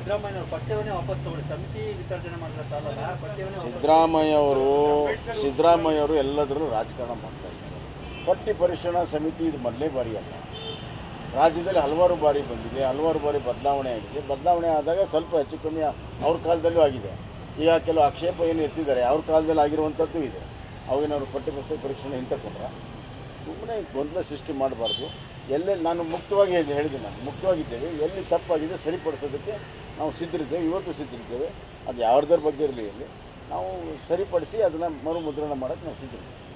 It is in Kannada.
ಸಿದ್ದರಾಮಯ್ಯ ಪಠ್ಯವನ್ನೇ ವಾಪಸ್ ತಗೊಳ್ಳಿ ಸಮಿತಿ ವಿಸರ್ಜನೆ ಮಾಡಿದ್ರೆ ಸಾಲಲ್ಲ ಪಠ್ಯವನ್ನೇ ವಾಪಸ್ ಸಿದ್ದರಾಮಯ್ಯ ಅವರು ಸಿದ್ದರಾಮಯ್ಯ ಅವರು ಎಲ್ಲದರಲ್ಲೂ ರಾಜಕಾರಣ ಮಾಡ್ತಾ ಇದ್ದಾರೆ ಪಟ್ಟಿ ಪರಿಶೀಲನಾ ಸಮಿತಿ ಇದು ಮೊದಲೇ ಬಾರಿ ಅಲ್ಲ ರಾಜ್ಯದಲ್ಲಿ ಹಲವಾರು ಬಾರಿ ಬಂದಿದೆ ಹಲವಾರು ಬಾರಿ ಬದಲಾವಣೆ ಆಗಿದೆ ಬದಲಾವಣೆ ಆದಾಗ ಸ್ವಲ್ಪ ಹೆಚ್ಚು ಕಮ್ಮಿ ಅವ್ರ ಕಾಲದಲ್ಲೂ ಆಗಿದೆ ಈಗ ಕೆಲವು ಆಕ್ಷೇಪ ಏನು ಎತ್ತಿದ್ದಾರೆ ಅವ್ರ ಕಾಲದಲ್ಲಿ ಆಗಿರುವಂಥದ್ದು ಇದೆ ಅವಾಗಿನವರು ಪಠ್ಯ ಪುಸ್ತಕ ಪರೀಕ್ಷೆನ ಹಿಂತಕೊಂಡ್ರ ಸುಮ್ಮನೆ ಗೊಂದಲ ಸೃಷ್ಟಿ ಮಾಡಬಾರ್ದು ಎಲ್ಲೆಲ್ಲಿ ನಾನು ಮುಕ್ತವಾಗಿ ಹೇಳಿ- ಹೇಳಿದೆ ನಾನು ಮುಕ್ತವಾಗಿದ್ದೇವೆ ಎಲ್ಲಿ ತಪ್ಪಾಗಿದೆ ಸರಿಪಡಿಸೋದಕ್ಕೆ ನಾವು ಸಿದ್ಧರಿದ್ದೇವೆ ಇವತ್ತು ಸಿದ್ಧರಿದ್ದೇವೆ ಅದು ಯಾವ್ದರ ಬಗ್ಗೆ ಇರಲಿ ಇಲ್ಲಿ ನಾವು ಸರಿಪಡಿಸಿ ಅದನ್ನು ಮರುಮುದ್ರಣ ಮಾಡೋಕ್ಕೆ ನಾವು ಸಿದ್ಧರಿದ್ದೇವೆ